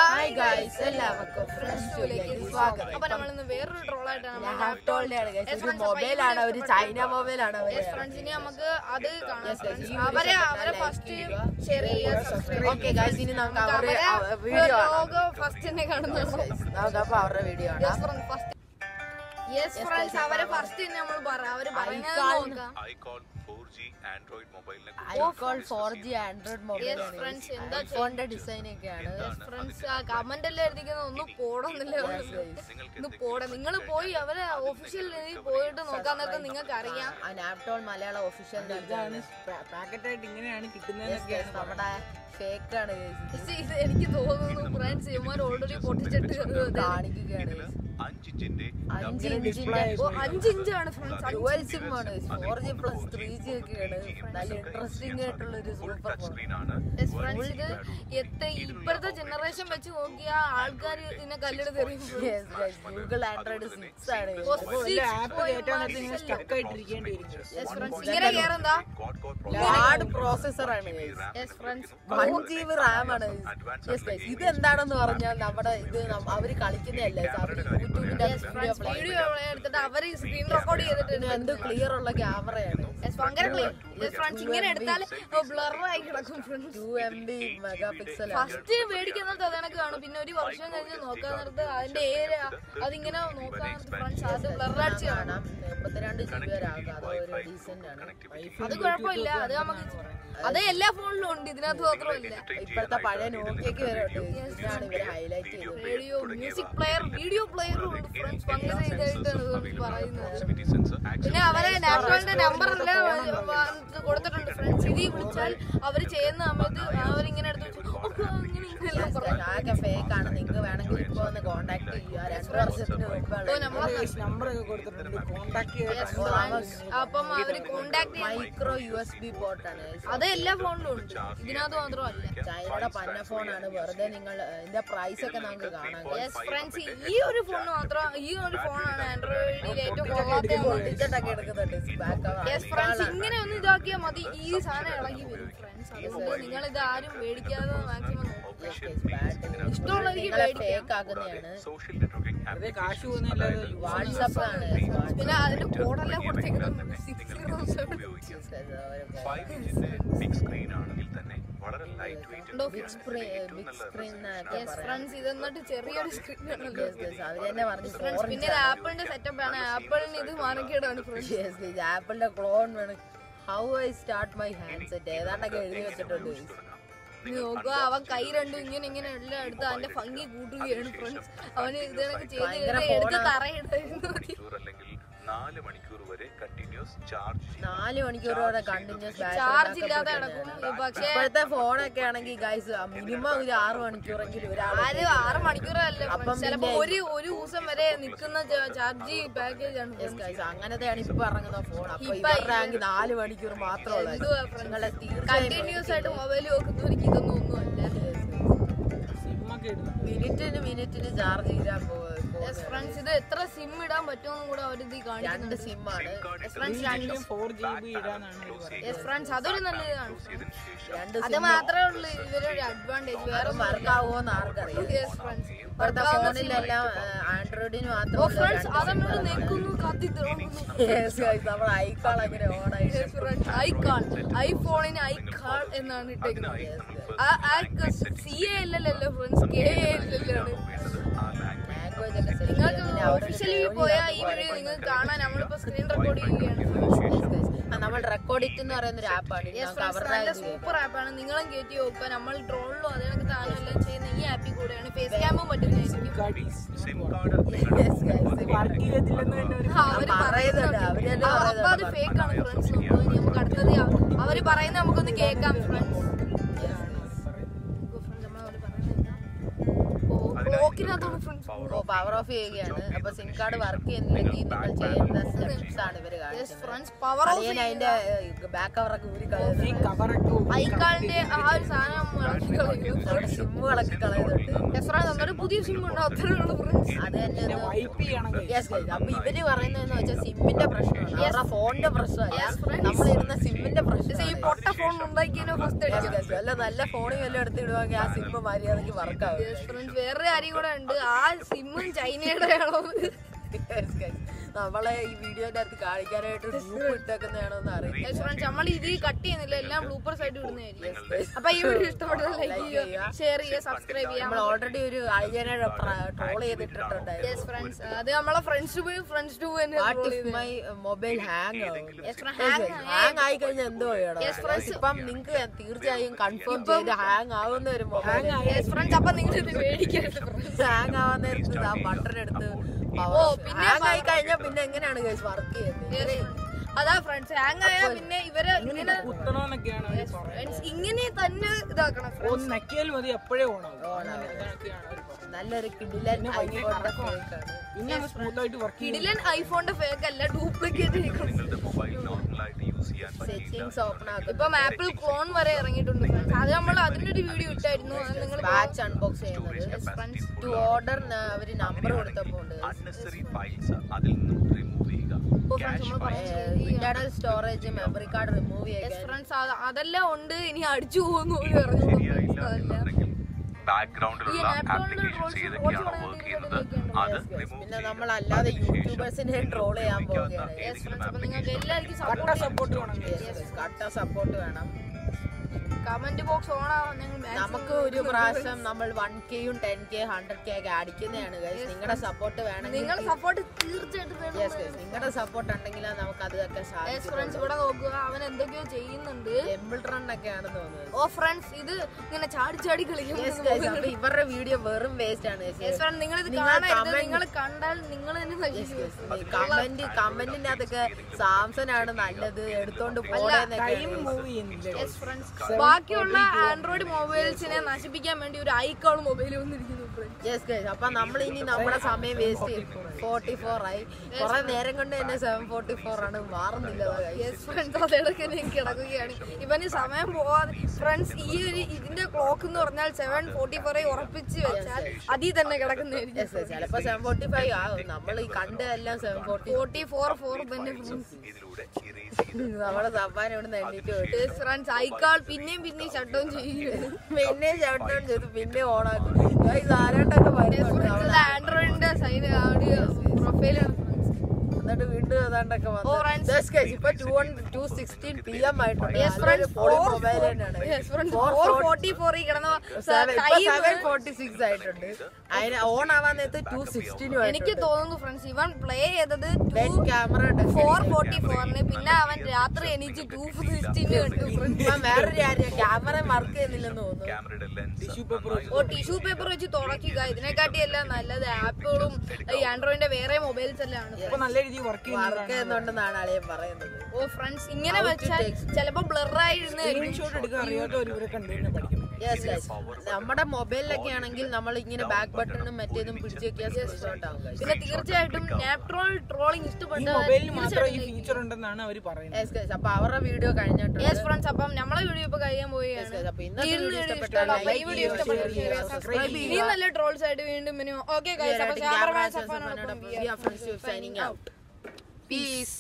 Hi guys എല്ലാവർക്കും friends ടുലേക്ക് സ്വാഗതം അപ്പൊ നമ്മളിന്ന് വേറൊരു ട്രോളായിട്ടാണ് ഞാൻ ഹാപ്ടോളിനെയാണ് ഗൈസ് ഒരു മൊബൈലാണ് ഒരു ചൈന മൊബൈലാണ് അവര് ഫ്രണ്ട്സിനെ നമുക്ക് അത് കാണാം Yes, guys. friends. ഈ അവരെ video അവരെ like ഫസ്റ്റ് ചെയ്യുക. ഷെയർ ചെയ്യുക സബ്സ്ക്രൈബ് ഓക്കെ ഗൈസ് ഇനി നമുക്ക് അവരുടെ വീഡിയോ ലോഗോ ഫസ്റ്റ് തന്നെ കാണുന്നുള്ളൂ നമുക്ക് അപ്പൊ അവരുടെ വീഡിയോ ആണ് ഫസ്റ്റ് യെസ് ഫ്രണ്ട്സ് അവരെ ഫസ്റ്റ് തന്നെ നമ്മൾ പറ അവര് പറയുന്നത് icon. നോക്കാം ഐക്കോൺ ഫോർ ജി ആൻഡ്രോയിഡ് മൊബൈലിനെ icon four G Android mobile Yes, friends, എന്താ ഐഫോണിന്റെ ഡിസൈൻ ഒക്കെയാണ് ഫ്രണ്ട്സ് ആ കമന്റ് എല്ലാം എഴുതിക്കുന്നത് ഒന്നും പോടുന്നില്ല ഇത് പോടെ നിങ്ങൾ പോയി അവരെ ഒഫീഷ്യൽ രീതിയിൽ പോയിട്ട് നോക്കാൻ നേരത്തെ നിങ്ങൾക്ക് അറിയാം നാപ്ടോൾ മലയാളം ഒഫീഷ്യൽ പാക്കറ്റായിട്ട് ഇങ്ങനെയാണ് കിട്ടുന്നത് നമ്മുടെ ഫേക്ക് ആണ് guys. പക്ഷേ ഇത് എനിക്ക് തോന്നുന്നു ഫ്രണ്ട്സ് ഇവന്മാർ ഓൾറെഡി പൊട്ടിച്ചിട്ട് കാണിക്കുകയാണ് guys. അഞ്ച് ഇഞ്ചിന്റെ അഞ്ച് ഇഞ്ചിന്റെ ഓ, അഞ്ച് ഇഞ്ചാണ് ഫ്രണ്ട്സ് ഡുവൽ സിം ആണ് four G plus three G ഒക്കെയാണ് നല്ല ഇൻട്രസ്റ്റിംഗ് ആയിട്ടുള്ള ഒരു സൂപ്പർ ടച്ച് ഫോൺ സ്ക്രീൻ ആണ് ഫ്രണ്ട്സ് ഇത് എത്ത ഇപ്പോഴത്തെ ജനറേഷൻ വെച്ച് നോക്കിയാൽ ആൾക്കാർ ഇതിനെ കല്ലെടുത്ത് എറിയും ഗൂഗിൾ ആൻഡ്രോയിഡ് സിക്സ് ആണ് ആപ്പ് കയറ്റാൻ നേരത്തെ ഇങ്ങനെ സ്റ്റക്ക് ആയിട്ടിരിക്കേണ്ടി വരും ഫ്രണ്ട്സ് ഇങ്ങനെ കേറെന്താ ക്വാഡ് കോർ ഹാർഡ് പ്രോസസർ ആണ് yes friends one G B RAM ആണ് Yes, guys. ഇത് എന്താണെന്ന് പറഞ്ഞാൽ നമ്മുടെ ഇത് നം- അവര് കളിക്കുന്നതല്ലേ യൂട്യൂബിന്റെ വീഡിയോ പ്ലേ വീഡിയോ എടുത്തിട്ട് അവര് സ്ക്രീൻ റെക്കോർഡ് ചെയ്തിട്ടുണ്ട് എന്ത് ക്ലിയർ ഉള്ള ക്യാമറയാണ് Yes, ഭയങ്കര ക്ലിയർ ഫ്രണ്ട്സ് ഇങ്ങനെ എടുത്താൽ ബ്ലർ ആയി കിടക്കും friends two M B megapixel first മേടിക്കുന്നത് അതണക്ക് കാണും പിന്നെ ഒരു വർഷം കഴിഞ്ഞ് നോക്കാൻ നേരത്ത് അതിന്റെ ഏരിയ അതിങ്ങനെ നോക്കാൻ നേരത്ത് ഫ്രണ്ട്സ് അത് ബ്ലർ അടിച്ച് കാണാം കാണാം മുപ്പത്തിരണ്ട് ജി ബി വരെ ആകും അത് ഒരു ഡീസെന്റ് ആണ് അത് കുഴപ്പമില്ല അത് നമുക്ക് അത് എല്ലാ ഫോണിലും ഉണ്ട് ഇതിനകത്ത് മാത്രമല്ല ഇപ്പോഴത്തെ പഴയ നോക്കിയൊക്കെ വരെ ഉണ്ട് ഇതാണ് ഇവര് ഹൈലൈറ്റ് ചെയ്തത് റേഡിയോ മ്യൂസിക് പ്ലെയർ വീഡിയോ പ്ലെയറും ഉണ്ട് ഫ്രണ്ട്സ് ഭയങ്കര ഇതായിട്ടാണ് ഇത് പറയുന്നത് സെൻസർ പിന്നെ അവരെ നാഷണലിന്റെ നമ്പർ എല്ലാം കൊടുത്തിട്ടുണ്ട് ഫ്രണ്ട്സ് ഇതിൽ വിളിച്ചാൽ അവര് ചെയ്യുന്ന സമയത്ത് അവരിങ്ങനെ എടുത്ത് വെച്ച് "ഓ, അങ്ങനെ ഇങ്ങനെയെല്ലാം പറയും ആകെ ഫേക്ക് ആണ് നിങ്ങൾക്ക് വേണമെങ്കിൽ ഇപ്പൊ ഒന്ന് കോണ്ടാക്ട് ചെയ്യുക രണ്ട് വർഷത്തിന് മുമ്പുള്ള നമ്മളെ നമ്പർ ഒക്കെ കൊടുത്തിട്ടുണ്ട് കോണ്ടാക്ട് അപ്പം അവര് കോണ്ടാക്ട് ചെയ്യാൻ മൈക്രോ യു എസ് ബി പോർട്ടാണ് അത് എല്ലാ ഫോണിലും ഉണ്ട് ഇതിനകത്ത് മാത്രമല്ല ചൈനയുടെ പന്ന ഫോണാണ് വെറുതെ നിങ്ങൾ ഇതിന്റെ പ്രൈസ് ഒക്കെ നമുക്ക് കാണാം യെസ് ഫ്രണ്ട്സ് ഈ ഒരു ഫോൺ മാത്രം ഈ ഒരു ഫോണാണ് ആൻഡ്രോയിഡിൽ ഏറ്റവും കൊള്ളാത്ത ടിക്കറ്റൊക്കെ എടുക്കുന്നുണ്ട് യെസ് ഫ്രണ്ട്സ് ഇങ്ങനെ ഒന്ന് ഇതാക്കിയാൽ മതി ഈ സാധനം ഇളകി വരും ഫ്രണ്ട്സ് അതുകൊണ്ട് നിങ്ങൾ ഇത് ആരും മേടിക്കാതെ മാക്സിമം നോക്കുക ഇഷ്ടമുള്ളവർക്ക് മേടിക്കാം ഫേക്ക് ആക്കുന്നതാണ് സോഷ്യൽ നെറ്റ്വർക്കിംഗ് വെറുതെ കാശ് പോകുന്നില്ലാതെ വാട്സപ്പ് ആണ് പിന്നെ അതിന്റെ കോഡെല്ലാം കൊടുത്തേക്കുന്നത് സിക്സ് സീറോ സെവൻ ഫൈവ് ഇഞ്ചിന്റെ ബിഗ് സ്ക്രീൻ ആണെങ്കിൽ തന്നെ വളരെ ലൈറ്റ് വെയിറ്റ് ബിഗ് സ്ക്രീൻ എന്നൊക്കെ യെസ് ഫ്രണ്ട്സ് ഇത് എന്നിട്ട് ചെറിയൊരു സ്ക്രീൻ ആണല്ലോ അവര് തന്നെ പറഞ്ഞു ഫ്രണ്ട്സ് പിന്നെ ഇത് ആപ്പിളിന്റെ സെറ്റപ്പ് ആണ് ആപ്പിളിന് ഇത് മാനക്കേടാണ് ഫ്രണ്ട്സ് ആപ്പിളിന്റെ ക്ലോൺ വേണം how I start my handset ഏതാണ്ടൊക്കെ എഴുതി വെച്ചിട്ടുണ്ട് നോക്കുക അവൻ കൈ രണ്ടും ഇങ്ങനെ ഇങ്ങനെ എല്ലാം എടുത്ത് അതിന്റെ ഭംഗി കൂട്ടുകയാണ് ഫ്രണ്ട്സ് അവന് ഇതൊക്കെ ചെയ്ത് ഭയങ്കര ചെയ്ത് എടുത്ത് ഫോണാ. തറയിടുന്നു മണിക്കൂർ അല്ലെങ്കിൽ നാല് മണിക്കൂർ വരെ കണ്ടിന്യൂസ് ചാർജ് ചെയ്യും നാല് മണിക്കൂർ വരെ കണ്ടിന്യൂസ് ചാർജ് ഇല്ലാതെ കിടക്കും പക്ഷേ ഇപ്പോഴത്തെ ഫോണൊക്കെ ആണെങ്കിൽ ഗൈസ് മിനിമം ഒരു ആറ് മണിക്കൂറെങ്കിലും ഒരാൾ ആര് ആറ് മണിക്കൂറല്ല അപ്പം ചിലപ്പോ ഒരു ഒരു ദിവസം വരെ നിൽക്കുന്ന ചാർജ് പാക്കേജ് ആണ് friends. ഗൈസ് അങ്ങനത്തെയാണ് ഇപ്പൊ ഇറങ്ങുന്ന ഫോൺ അപ്പൊ ഇപ്പൊ ഇവരുടെ ആണെങ്കിൽ നാല് മണിക്കൂർ മാത്രമുള്ള എന്തുവാ friends? നിങ്ങളെ കണ്ടിന്യൂസ് ആയിട്ട് മൊബൈൽ നോക്കുന്നവർക്ക് ഇതൊന്നും ഒന്നുമല്ല സിമ്മൊക്കെ ഇടുന്നു മിനിറ്റിന് മിനിറ്റിന് ചാർജ് ചെയ്താൽ ഫ്രണ്ട്സ് ഇത് എത്ര സിം ഇടാൻ പറ്റുമെന്നും കൂടെ അവർ ഇത് രണ്ട് കാണിക്കുന്നുണ്ട് സിം ആണ് ഫ്രണ്ട്സ് രണ്ട് ഫോർ ജി ബി ഇടാന്നാണ് അവര് പറയുന്നത് യെസ് ഫ്രണ്ട്സ് അതൊരു നല്ല ഇതാണ് ചെയ്തതിനു ശേഷം രണ്ട് അത് മാത്രമേ ഉള്ളൂ ഇവരൊരു അഡ്വാൻറ്റേജ് വേറെ വർക്കാവോന്ന് ആർക്കറിയാം യെസ് ഫ്രണ്ട്സ് ഇപ്പോഴത്തെ ഫോണിലെല്ലാം ആൻഡ്രോയിഡിന് ഓ മാത്രം ഫ്രണ്ട്സ് അതന്നോട് നിൽക്കുന്നു കത്തി തിളങ്ങുന്നു നമ്മൾ ഐക്കോൾ അങ്ങനെ ഓണായിട്ട് ഐക്കാൾ ഐഫോണിന് ഐക്കാൾ എന്നാണ് ഇട്ടേക്കുന്നത് സി എ അല്ലല്ലോ ഫ്രണ്ട്സ് കെ എ അല്ലല്ലോ ആ ലാംഗ്വേജ് ലാംഗ്വേജ് ഒക്കെ select നിങ്ങൾക്ക് ചെയ്യാൻ പിന്നെ അവരുടെ ഒഫീഷ്യലി ജോലി പോയാൽ ഈ ആകുമ്പോൾ വീഡിയോ നിങ്ങൾക്ക് കാണാൻ നമ്മളിപ്പോ സ്ക്രീൻ റെക്കോർഡ് ചെയ്യുകയാണ് ആ, നമ്മൾ റെക്കോർഡ് ഇറ്റ് എന്ന് പറയുന്ന ഒരു ആപ്പാണ് യെസ് നമുക്ക് ഫ്രണ്ട്സ് അവരുടെ നല്ല സൂപ്പർ ആപ്പാണ് നിങ്ങളും കയറ്റി നോക്കുക നമ്മൾ ഡ്രോണിലും അതേ കണക്ക് താനും എല്ലാം ചെയ്യുന്ന ഈ ആപ്പിൽ കൂടെയാണ് ഫേസ് ക്യാമും പറ്റുന്നതായിരിക്കും SIM card Yes, guys. Work ചെയ്യത്തില്ലെന്ന് തന്നെ ഒരു ആ, അവര് പറയുന്നുണ്ട് അവര് തന്നെ ആ, അപ്പൊ അത് പറയുന്നുണ്ട് ഫേക്ക് ആണ് ഫ്രണ്ട്സ് നോക്കുക നമുക്ക് അടുത്തത് അവ- അവര് പറയുന്നത് നമുക്കൊന്ന് കേൾക്കാം ഫ്രണ്ട്സ് ബ്ലോക്കിനകത്താണ് ഫ്രണ്ട്സ് ഓ പവർ ഓഫ് ചെയ്യുകയാണ് അപ്പൊ സിം കാർഡ് വർക്ക് ചെയ്യുന്നില്ലെങ്കിൽ നിങ്ങൾ ചെയ്യേണ്ട സ്റ്റെപ്സ് ആണ് ഇവര് കാണിച്ചത് ഫ്രണ്ട്സ് പവർ ഓഫ് അളിയൻ അതിന്റെ ബാക്ക് കവറൊക്കെ ഊരി ഈ കളയുന്നുണ്ട് കവറൊക്കെ ഐക്കാളിന്റെ ആ ഒരു സാധനം ഇളക്കി കളയും അവിടെ സിമ്മുകളൊക്കെ കളയുന്നുണ്ട് എസ് ഫ്രണ്ട്സ് നമ്മുടെ പുതിയ സിം ഉണ്ട് അത്രേ ഉള്ളൂ ഫ്രണ്ട്സ് അത് തന്നെ ഒന്ന് വൈപ്പ് ചെയ്യണം guys. Yes, guys. അപ്പൊ ഇവര് പറയുന്നതെന്ന് വെച്ചാൽ സിമ്മിന്റെ പ്രശ്നമാണ് അവരുടെ ഫോണിന്റെ പ്രശ്നമല്ല നമ്മളിരുന്ന സിമ്മിന്റെ പക്ഷേ ഈ പ്രശ്നം പൊട്ട ഫോൺ ഉണ്ടാക്കിയതിനെ ഫസ്റ്റ് അടിച്ചു അല്ല നല്ല ഫോണിൽ വല്ലതും എടുത്ത് ഇടുവാങ്കിൽ ആ സിമ്മ് മര്യാദക്ക് വർക്കാവും ഫ്രണ്ട്സ് വേറൊരു കാര്യം കൂടെ ഉണ്ട് ആ സിമ്മും ചൈനയുടെ ആണോ നമ്മളെ ഈ വീഡിയോന്റെ അടുത്ത് കാണിക്കാനായിട്ട് ഗ്രൂപ്പ് ഇട്ടേക്കുന്നതാണോ എന്ന് അറിയില്ല ഫ്രണ്ട്സ് നമ്മൾ ഇത് കട്ട് ചെയ്യുന്നില്ല എല്ലാം ബ്ലൂപ്പർ സൈഡ് ഇടുന്നതായിരിക്കും അപ്പൊ ഈ വീഡിയോ ഇഷ്ടപ്പെട്ടത് ലൈക്ക് ചെയ്യുക ഷെയർ ചെയ്യുക സബ്സ്ക്രൈബ് ചെയ്യുക നമ്മൾ ഓൾറെഡി ഒരു അളിയനെ ട്രോൾ ചെയ്തിട്ടുണ്ടായിരുന്നു ഫ്രണ്ട്സ് അത് നമ്മളെ ഫ്രണ്ട്സ് പോയി ഫ്രണ്ട്സ് ടു തന്നെ what if my mobile hang hang hang ആയി കഴിഞ്ഞാൽ എന്തോ ചെയ്യണം Yes, friends. ഇപ്പം നിങ്ങക്ക് തീർച്ചയായും കൺഫേം ചെയ്ത് ഹാങ് ആവുന്ന ഒരു മൊബൈൽ ഫ്രണ്ട്സ് അപ്പൊ നിങ്ങൾ ഇത് മേടിക്കരുത് friends. ഹാങ് ആവാൻ നേരത്ത് ആ ബട്ടൺ എടുത്ത് ഓ, പിന്നെ ഹാങ് ആയി കഴിഞ്ഞാൽ പിന്നെ എങ്ങനെയാണ് ഗൈസ് വർക്ക് ചെയ്യുന്നത് Yes, friends. അതാ ഫ്രണ്ട്സ് ഹാങ് ആയാ പിന്നെ ഇവര് ഇങ്ങനെ കുത്തണമെന്നൊക്കെയാണ് അവര് പറയുന്നത് friends ഇങ്ങനെ തന്നെ ഇതാക്കണം friends. ഒന്ന് നക്കിയാൽ മതി എപ്പോഴേ ഓണാവും അങ്ങനെ ഇതൊക്കെയാണ് അവര് പറയുന്നത്. നല്ലൊരു കിടിലൻ ഐഫോണിന്റെ fake ആണ് പിന്നെ അത് സ്മൂത്ത് ആയിട്ട് വർക്ക് ചെയ്യും കിടിലൻ ഐഫോണിന്റെ ഫേക്ക് അല്ല ഡ്യൂപ്ലിക്കേറ്റ് നിങ്ങളുടെ മൊബൈൽ നോർമലായിട്ട് യൂസ് ചെയ്യാൻ പറ്റില്ല സെറ്റിംഗ്സ് ഓപ്പൺ ആക്കും ഇപ്പം ആപ്പിൾ ക്ലോൺ വരെ ഇറങ്ങിയിട്ടുണ്ട് friends. അത് നമ്മൾ അതിന്റെ ഒരു വീഡിയോ ഇട്ടായിരുന്നു അത് നിങ്ങൾ ബാച്ച് അൺബോക്സ് ചെയ്യുന്നത് ടു ഓർഡർ അവര് നമ്പർ കൊടുത്തപ്പോൾ ഉണ്ട് അൺനെസറി ഫയൽസ് അതിൽ നിന്നും റിമൂവ് ചെയ്യുക internal storage memory card remove ചെയ്യാൻ ഫ്രണ്ട്സ് അതെല്ലാം ഉണ്ട് ഇനി അടിച്ചു പോകുന്നു പോലും പറഞ്ഞു ശരിയായില്ല അതല്ല എന്നുണ്ടെങ്കിൽ ബാക്ക്ഗ്രൗണ്ടിലുള്ള ഈ laptop ല് ആപ്ലിക്കേഷൻസ് കുറച്ച് ഏതൊക്കെയാണോ കുറച്ച് വർക്ക് ചെയ്യുന്നത് അത് റിമൂവ് പിന്നെ നമ്മൾ അല്ലാതെ യൂട്യൂബേഴ്സിനെ ട്രോൾ ചെയ്യാൻ പോവുകയാണ് ഫ്രണ്ട്സ് അപ്പൊ നിങ്ങൾക്ക് എല്ലാവർക്കും കട്ട സപ്പോർട്ട് വേണം കട്ട സപ്പോർട്ട് വേണം കമന്റ് ബോക്സ് ഓൺ ആവാൻ ഞങ്ങൾ നമുക്ക് ഒരു പ്രാവശ്യം നമ്മൾ വൺ കെയും ടെൻ കെ ഹൺഡ്രഡ് കെ ഒക്കെ അടിക്കുന്നതാണ് guys. നിങ്ങളുടെ സപ്പോർട്ട് വേണമെങ്കിൽ നിങ്ങൾ സപ്പോർട്ട് തീർച്ചയായിട്ടും വേണം Yes, guys. നിങ്ങളുടെ സപ്പോർട്ട് ഉണ്ടെങ്കിൽ നമുക്ക് അതൊക്കെ സാധിക്കും ഫ്രണ്ട്സ് ഇവിടെ നോക്കുക അവൻ എന്തൊക്കെയോ ചെയ്യുന്നുണ്ട് ടെമ്പിൾ റൺ ഒക്കെയാണ് തോന്നുന്നത് ഓ ഫ്രണ്ട്സ് ഇത് ഇങ്ങനെ ചാടി ചാടി Yes, കളിക്കുന്നു guys. അപ്പൊ ഇവരുടെ വീഡിയോ വെറും വേസ്റ്റ് ആണ് guys. നിങ്ങൾ ഇത് നിങ്ങൾ കാണരുത് comment- നിങ്ങൾ കണ്ടാൽ നിങ്ങൾ തന്നെ നശിക്കും കമന്റ് കമന്റിന്റെ അതൊക്കെ സാംസൺ ആണ് നല്ലത് എടുത്തോണ്ട് ടൈം പോണെന്നൊക്കെ മൂവ് ചെയ്യുന്നില്ല Yes, friends. ബാക്കിയുള്ള ആൻഡ്രോയിഡ് മൊബൈൽസിനെ നശിപ്പിക്കാൻ വേണ്ടി ഒരു ഐക്കോൾ മൊബൈൽ വന്നിരിക്കുന്നു friends. യെസ് ഗൈസ് അപ്പൊ നമ്മൾ ഇനി നമ്മുടെ സമയം വേസ്റ്റ് ചെയ്യും ഫോർട്ടി ഫോർ ആയി കുറെ നേരം കൊണ്ട് തന്നെ സെവൻ ഫോർട്ടി ഫോർ ആണ് മാറുന്നില്ല Yes, friends. അതിടയ്ക്ക് ഞാൻ കിടക്കുകയാണ് ഇവന് സമയം പോവാതെ ഫ്രണ്ട്സ് ഈ ഒരു ഇതിന്റെ ക്ലോക്ക് എന്ന് പറഞ്ഞാൽ സെവൻ ഫോർട്ടി ഫോറെ ഉറപ്പിച്ച് വെച്ചാൽ അതിൽ തന്നെ കിടക്കുന്നതായിരിക്കും യെസ് ചിലപ്പോ സെവൻ ഫോർട്ടി ഫൈവ് ആകും നമ്മൾ ഈ കണ്ടതെല്ലാം seven forty forty four four തന്നെ ഫ്രണ്ട്സ് ഇതിലൂടെ ഇറേസ് ചെയ്ത് നമ്മുടെ സപ്പാൻ ഇവിടെ നിന്ന് എണ്ണീറ്റ് പോയിട്ട് ഫ്രണ്ട്സ് ഐക്കാൾ പിന്നെയും പിന്നെയും ഷട്ട് ഡൗൺ ചെയ്യുകയാണ് പിന്നെ ഷൗട്ട് ചെയ്ത് പിന്നെ ഓണാക്കും ഗൈസ് ആരോട്ടൊക്കെ വരുന്നുണ്ട് അവിടെ. ആൻഡ്രോയിഡിന്റെ സൈൻ പ്രൊഫൈലാണ് എന്നിട്ട് വീണ്ടും ഏതാണ്ടൊക്കെ ഓ, friends. വന്നു ഗൈസ് ഇപ്പൊ two two sixteen P M ആയിട്ടുണ്ട് Yes, അതൊരു friends. പൊളി Four- മൊബൈൽ തന്നെയാണ് Yes, friends. Four- Four four- forty four ഈ കിടന്ന സെവൻ ടൈം ഫോർട്ടി സിക്സ് ആയിട്ടുണ്ട് അതിന് ഓൺ ആവാൻ നേരത്ത് ടു സിക്സ്റ്റീനും എനിക്ക് തോന്നുന്നു ഫ്രണ്ട്സ് ഇവൻ പ്ലേ ചെയ്തത് ടെൻ ക്യാമറ ഫോർ ഫോർട്ടി ഫോറിന് പിന്നെ അവൻ രാത്രി എണീച്ച് ടൂ സിക്സ്റ്റീന് കണ്ടു friends. ഇപ്പൊ വേറൊരു കാര്യം ക്യാമറ വർക്ക് ചെയ്യുന്നില്ലെന്ന് തോന്നുന്നു ക്യാമറയുടെ ലെൻസ് ടിഷ്യൂ പേപ്പർ ഓ ടിഷ്യൂ പേപ്പർ വെച്ച് തുടക്കുക ഇതിനെക്കാട്ടി എല്ലാം നല്ലത് ആപ്പുകളും ഈ ആൻഡ്രോയിഡിന്റെ വേറെ മൊബൈൽസ് എല്ലാം ആണ് ഇപ്പൊ നല്ല രീതിയിൽ വർക്ക് വർക്ക് ചെയ്യുന്നതാണ് ചെയ്യുന്നുണ്ടെന്നാണ് അളിയൻ പറയുന്നത് ഓ ഫ്രണ്ട്സ് ഇങ്ങനെ വെച്ചാൽ ചിലപ്പോ ബ്ലറായിരുന്നു സ്ക്രീൻഷോട്ട് എടുക്കാൻ അറിയാത്തവർ ഇവരെ കണ്ടു തന്നെ പഠിക്കണം യെസ് ഗൈസ് നമ്മുടെ മൊബൈലിലൊക്കെ ആണെങ്കിൽ നമ്മൾ ഇങ്ങനെ ബാക്ക് ബട്ടണും മറ്റേതും പിടിച്ചു വെക്കാൻ സ്ക്രീൻഷോട്ട് ആവും guys. പിന്നെ തീർച്ചയായിട്ടും നാപ്ട്രോൾ ട്രോളിംഗ് ഈ ഇഷ്ടപ്പെട്ട മൊബൈലിൽ മാത്രം ഈ ഫീച്ചർ ഉണ്ടെന്നാണ് അവർ പറയുന്നത് Yes, guys. അപ്പൊ അവരുടെ വീഡിയോ കഴിഞ്ഞിട്ടുണ്ട് യെസ് ഫ്രണ്ട്സ് അപ്പം നമ്മളെ വീഡിയോ ഇപ്പൊ കഴിയാൻ Yes, പോവുകയാണ് guys. അപ്പൊ ഇന്നത്തെ ഇന്ന് വീഡിയോ വീഡിയോ ഇഷ്ടപ്പെട്ടാൽ ഇഷ്ടപ്പെട്ടാൽ like ഈ വീഡിയോ ചെയ്യുക, share ഇഷ്ടപ്പെട്ടാൽ ചെയ്യുക, subscribe ഇനിയും ചെയ്യുക. നല്ല ട്രോൾസ് ആയിട്ട് വീണ്ടും മിനിമം ഓക്കെ ഗൈസ് അപ്പൊ Rating camera ക്യാമറമാൻ sensor സഫാനോടൊപ്പം we are friends, signing out. Peace.